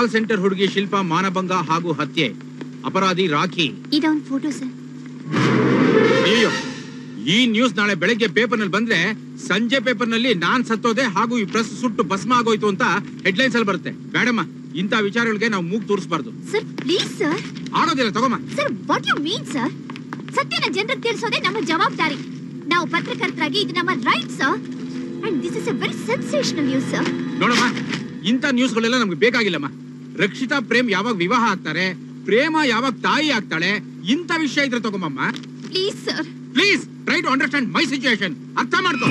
Call centre ಹುಡುಗಿ ಶಿಲ್ಪ ಮಾನಭಂಗ ಹಾಗೂ ಹತ್ಯೆ ಅಪರಾಧಿ ರಾಖಿ ಇದೊಂದು ಫೋಟೋ ಸರ್ ಅಯ್ಯೋ ಈ ನ್ಯೂಸ್ ನಾಳೆ ಬೆಳಗ್ಗೆ ಪೇಪರ್ ನಲ್ಲಿ ಬಂದ್ರೆ ಸಂಜೆ ಪೇಪರ್ ನಲ್ಲಿ ನಾನ್ ಸತ್ತೋದೆ ಹಾಗೂ ಈ ಪ್ರೆಸ್ ಸುಟ್ಟು ಭಸ್ಮ ಆಗೋಯ್ತು ಅಂತ ಹೆಡ್ಲೈನ್ಸ್ ಅಲ್ಲಿ ಬರುತ್ತೆ ಬೇಡಮ್ಮ ಇಂಥ ವಿಚಾರಗಳಿಗೆ ನಾವು ಮೂಗ್ ತೋರಿಸಬಾರ್ದು ಸರ್ ಪ್ಲೀಸ್ ಸರ್ ಆಗೋದಿಲ್ಲ ತಗೊಮ್ಮ sir what you mean sir ಸತ್ಯನ ಜನರಿಗೆ ತಿಳಿಸೋದೇ ನಮ್ಮ ಜವಾಬ್ದಾರಿ ನಾವು ಪತ್ರಕರ್ತರಾಗಿ ಇದು ನಮ್ಮ right sir and this is a very sensational news sir ನೋಡಮ್ಮ ಇಂಥ ನ್ಯೂಸ್ಗಳೆಲ್ಲ ನಮ್ಗೆ ಬೇಕಾಗಿಲ್ಲಮ್ಮ ರಕ್ಷಿತಾ ಪ್ರೇಮ್ ಯಾವಾಗ ವಿವಾಹ ಆಗ್ತಾರೆ ಪ್ರೇಮ ಯಾವಾಗ ತಾಯಿ ಆಗ್ತಾಳೆ ಇಂಥ ವಿಷಯ ಇದ್ರೆ ತಗೊಮ್ಮಮ್ಮ please sir please try to understand my situation ಅರ್ಥ ಮಾಡ್ಕೋ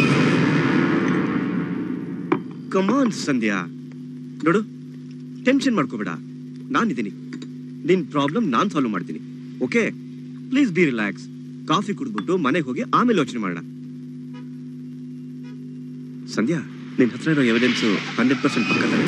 ಕಮಾನ್ ಸಂಧ್ಯಾ ನೋಡು ಟೆನ್ಷನ್ ಮಾಡ್ಕೋಬೇಡ ನಾನಿದ್ದೀನಿ ನಿನ್ ಪ್ರಾಬ್ಲಮ್ ನಾನ್ ಸಾಲ್ವ್ ಮಾಡ್ತೀನಿ okay please be relax coffee ಕುಡಿದ್ಬಿಟ್ಟು ಮನೆಗೆ ಹೋಗಿ ಆಮೇಲೆ ಯೋಚನೆ ಮಾಡೋಣ ಸಂಧ್ಯಾ ನಿನ್ ಹತ್ರ ಇರೋ ಎವಿಡೆನ್ಸ್ ಹಂಡ್ರೆಡ್ ಪರ್ಸೆಂಟ್ ಪಕ್ಕದಲ್ಲಿ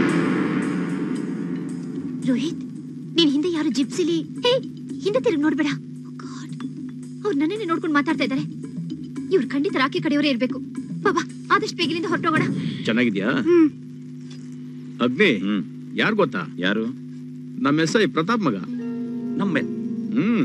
ರೋಹಿತ್ ನೀನ್ ಹಿಂದೆ ಯಾರು ಜಿಪ್ಸಿಲಿ ಹೇ ಹಿಂದೆ ತಿರುಗಿ ನೋಡ್ಬೇಡ ಗಾಡ್ ಅವ್ರು ನನ್ನೇ ನೋಡ್ಕೊಂಡು ಮಾತಾಡ್ತಾ ಇದ್ದಾರೆ ಇವ್ರು ಖಂಡಿತ ರಾಖಿ ಕಡೆಯವರೇ ಇರ್ಬೇಕು ಬಾಬಾ ಆದಷ್ಟು ಬೇಗಲಿಂದ ಹೊರಟೋಗೋಣ ಚೆನ್ನಾಗಿದ್ಯಾ ಹ್ಮ್ ಅಗ್ನಿ ಹ್ಮ್ ಯಾರು ಗೊತ್ತಾ ಯಾರು ನಮ್ಮ ಎಸ್ ಐ ಪ್ರತಾಪ್ ಮಗ ನಮ್ಮ ಹ್ಮ್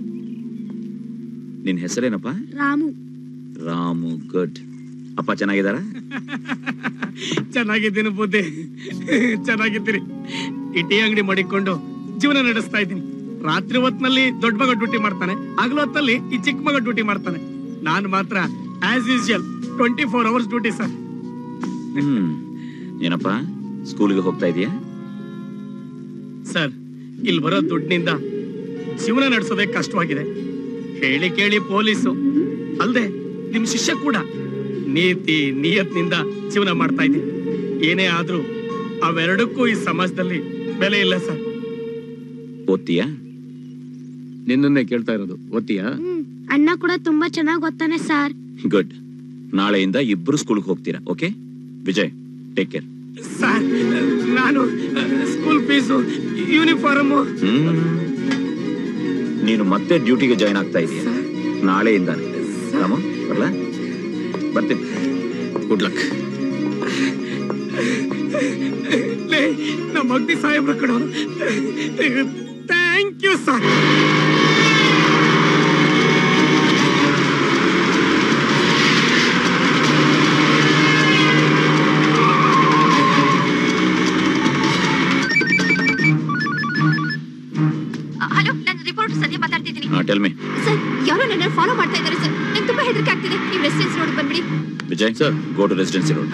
ನಿನ್ ಹೆಸರೇನಪ್ಪ ರಾಮು ರಾಮು ಗುಡ್ ಅಪ್ಪ ಚೆನ್ನಾಗಿದಾರ ಚೆನ್ನಾಗಿದ್ದೀನಿ ಬುದ್ಧಿ ಚೆನ್ನಾಗಿದ್ದೀರಿ ಈ ಟೀ ಅಂಗಡಿ ಮಾಡಿಕೊಂಡು ಜೀವನ ನಡೆಸ್ತಾ ಇದ್ದೀನಿ ರಾತ್ರಿ ಹೊತ್ನಲ್ಲಿ ದೊಡ್ಡ ಮಗ ಡ್ಯೂಟಿ ಮಾಡ್ತಾನೆ ಹಗಲು ಹೊತ್ತಲ್ಲಿ ಈ ಚಿಕ್ಕ ಮಗ ಡ್ಯೂಟಿ ಮಾಡ್ತಾನೆ ನಾನು ಮಾತ್ರ as usual twenty four hours duty sir hmm ಏನಪ್ಪ ಸ್ಕೂಲ್ಗೆ ಹೋಗ್ತಾ ಇದೀಯಾ ಸರ್ ಇಲ್ಲಿ ಬರೋ ದುಡ್ಡಿನಿಂದ ಜೀವನ ನಡೆಸೋದೇ ಕಷ್ಟವಾಗಿದೆ ಹೇಳಿ ಕೇಳಿ ಪೊಲೀಸು ಅಲ್ದೆ ನಿಮ್ ಶಿಷ್ಯ ಕೂಡ ನೀತಿ ನಿಯತ್ನಿಂದ ಜೀವನ ಮಾಡ್ತಾ ಇದ್ದೀನಿ ಏನೇ ಆದ್ರೂ ಅವೆರಡಕ್ಕೂ ಈ ಸಮಾಜದಲ್ಲಿ ಬೆಲೆ ಇಲ್ಲ ಸರ್ ಓದ್ತೀಯಾ ನಿನ್ನನ್ನೇ ಕೇಳ್ತಾ ಇರೋದು ಓದ್ತೀಯಾ ಹ್ಮ್ ಅಣ್ಣ ಕೂಡ ತುಂಬಾ ಚೆನ್ನಾಗಿ ಓದ್ತಾನೆ ಸರ್ ಗುಡ್ ನಾಳೆಯಿಂದ ಇಬ್ರು ಸ್ಕೂಲ್ಗೆ ಹೋಗ್ತೀರಾ okay Vijay take care sir ನಾನು ಸ್ಕೂಲ್ ಫೀಸು ಯೂನಿಫಾರ್ಮು ಹ್ಮ್ ನೀನು ಮತ್ತೆ ಡ್ಯೂಟಿಗೆ ಜಾಯ್ನ್ ಆಗ್ತಾ ಇದೀಯ ನಾಳೆಯಿಂದ ರಾಮು ಬರ್ಲಾ ಬರ್ತೀನಿ ಗುಡ್ ಲಕ್ ಲೇ ನಮ್ಮ ಅಗ್ನಿ ಸಾಹೇಬ್ರ ಕಡೆ ಥ್ಯಾಂಕ್ ಯು ಸರ್ ಹಲೋ ನಾನು ರಿಪೋರ್ಟ್ ಸಂಧ್ಯಾ ಮಾತಾಡ್ತಿದ್ದೀನಿ ಹಾ ಟೆಲ್ ಮಿ ಸರ್ ಯಾರೋ ನನ್ನ ಫಾಲೋ ಮಾಡ್ತಾ ಇದ್ದಾರೆ ಸರ್ ನಂಗೆ ತುಂಬಾ ಹೆದರಿಕೆ ಆಗ್ತಿದೆ ನೀವು ರೆಸಿಡೆನ್ಸ್ ರೋಡ್ ಬಂದ್ಬಿಡಿ Vijay sir go to residency road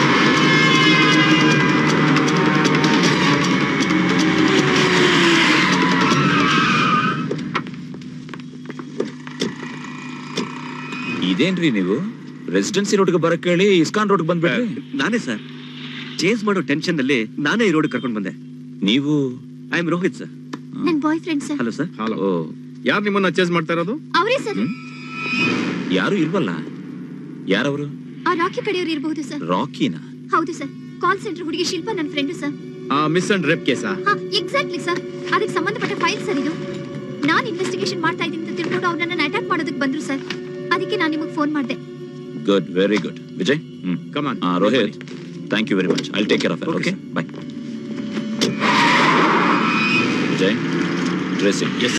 ಇದೇನ್ರಿ ನೀವು ರೆಸಿಡೆನ್ಸಿ ರೋಡ್ಗೆ ಬರಕ್ ಹೇಳಿ ಇಸ್ಕಾನ್ ರೋಡ್ಗೆ ಬಂದ್ಬಿಟ್ರಿ ನಾನೇ ಸರ್ ಚೇಂಜ್ ಮಾಡೋ ಟೆನ್ಷನ್ ಅಲ್ಲಿ ನಾನೇ ಈ ರೋಡ್ ಕರ್ಕೊಂಡು ಬಂದೆ ನೀವು ಐ ಆಮ್ ರೋಹಿತ್ ಸರ್ ನನ್ನ boy friend sir hello sir hello oh ಯಾರು ನಿಮ್ಮನ್ನ ಚೇಸ್ ಮಾಡ್ತಾ ಇರೋದು ಅವರೇ ಸರ್ ಹ್ಮ್? ಯಾರು ಇಲ್ವಲ್ಲ ಯಾರವರು ಆ ರಾಖಿ ಕಡೆಯವರು ಇರಬಹುದು ಸರ್ ರಾಕಿನಾ ಹೌದು ಸರ್ ಕಾಲ್ ಸೆಂಟರ್ ಹುಡುಗಿ ಶಿಲ್ಪ ನನ್ನ ಫ್ರೆಂಡು ಸರ್ ಆ ಮಿಸ್ ಅಂಡ್ ರೆಪ್ ಕೇಸಾ ಹಾ ಎಕ್ಸಾಕ್ಟ್ಲಿ ಸರ್ ಅದಕ್ಕೆ ಸಂಬಂಧಪಟ್ಟ ಫೈಲ್ ಸರ್ ಇದು ನಾನು ಇನ್ವೆಸ್ಟಿಗೇಷನ್ ಮಾಡ್ತಾ ಇದ್ದೀನಿ ಅಂತ ತಿಳ್ಕೊಂಡು ಅವ್ರು ನನ್ನನ್ನು ಅಟ್ಯಾಕ್ ಮಾಡೋದಕ್ಕೆ ಬಂದ್ರು ಸರ್ ಅದಕ್ಕೆ ನಾನು ನಿಮಗೆ ಫೋನ್ ಮಾಡಿದೆ good very good Vijay hmm come on ಆ Rohit thank you very much I'll take care of Okay, okay bye Vijay dressing S